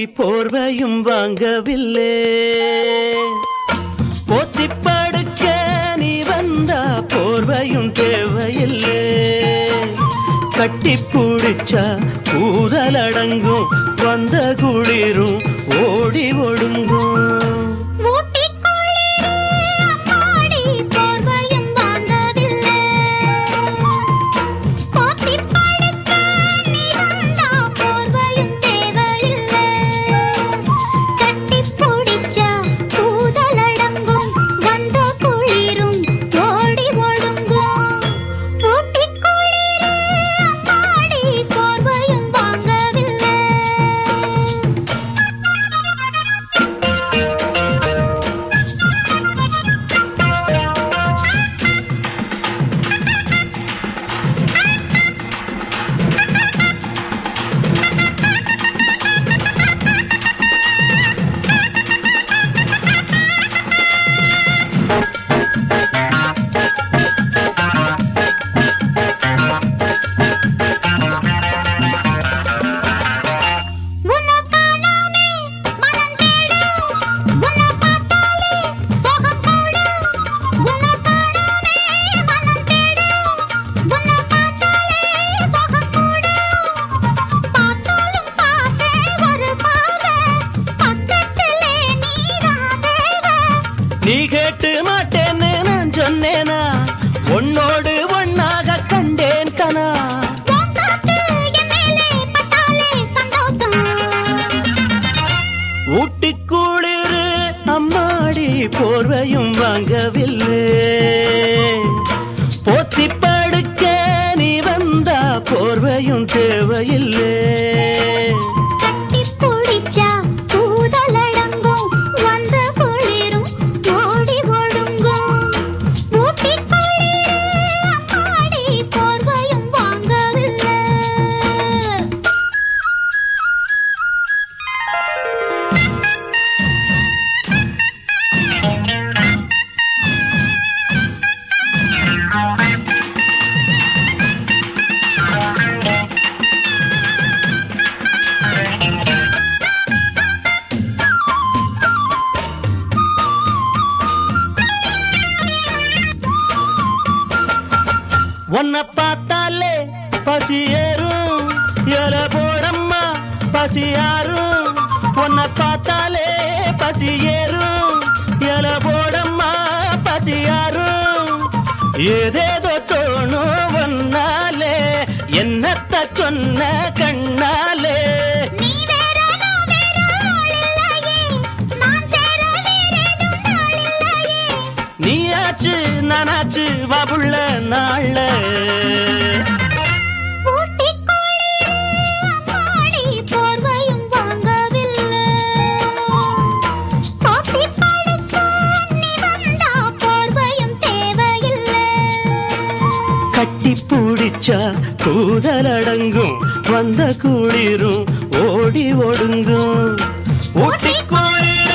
போர்வையும் வாங்கவில்லை போத்தி படுக்க நீ வந்தா போர்வையும் தேவையில்லை கட்டி பிடிச்சா கூதல் அடங்கும் வந்த குளிரும் ஓடி ஒடுங்கும் ஊட்டிக்குள்ளே அம்மாடி போர்வையும் வாங்கவில்லை. போத்திப் படுக்க நீ வந்தா போர்வையும் தேவையில்லை. கட்டிப் பிடிச்சா கூதல் அடங்கும், வந்த குளிரும் ஓடி ஒடுங்கும். ஊட்டிக்குளிரே அம்மாடி போர்வையும் வாங்கவில்லை உன்னை காணாமே மனம் தேடும் உன்னை பார்த்தாலே சோகம் கூடும் உன்னை காணாமே மனம் தேடும் உன்னை பார்த்தாலே சோகம் கூடும் பார்த்தாலும் பார்த்தே ஒரு பார்வை பக்கத்திலே நீராதேவ நீ கேட்டு மாட்டேன்னு நான் சொன்னேனா உன்னோடு ஒன்னாக கண்டேன் கனா உன் காத்து என் மேலே பட்டாலே சந்தோஷம் ஊட்டி குளிரு அம்மாடி போர்வையும் வாங்கவில்லை போத்தி படுக்க நீ வந்தா போர்வையும் தேவையில்லை கட்டிப் பிடிச்சா கூதல் அடங்கும், வந்த குளிரும் ஓடி ஒடுங்கும். ஊட்டிக்குள்ளே அம்மாடி போர்வையும் வாங்கவில்லை உன்னை பார்த்தாலே பசி ஏறும் எல போடம்மா பசி யாரும் உன்னை பார்த்தாலே பசி ஏறும் எல போடம்மா பசி யாரும் ஏதேதோ தோணும் ஒன்னாலே என்னத்த சொன்ன கண்ணாலே நீ வேற நான் வேற ஆள் இல்லையே நான் சேர வேறேதும் நாள் இல்லையே நீயாச்சு நானாச்சு வாபுள்ள நாள்ல ஊட்டிக்குள்ளே அம்மாடி போர்வையும் வாங்கவில்லை. போத்திப் படுக்க நீ வந்தா போர்வையும் தேவையில்லை. கட்டி பிடிச்சா கூதல் அடங்கும் வந்த குளிரும் ஓடி ஒடுங்கும் ஊட்டி குளிர்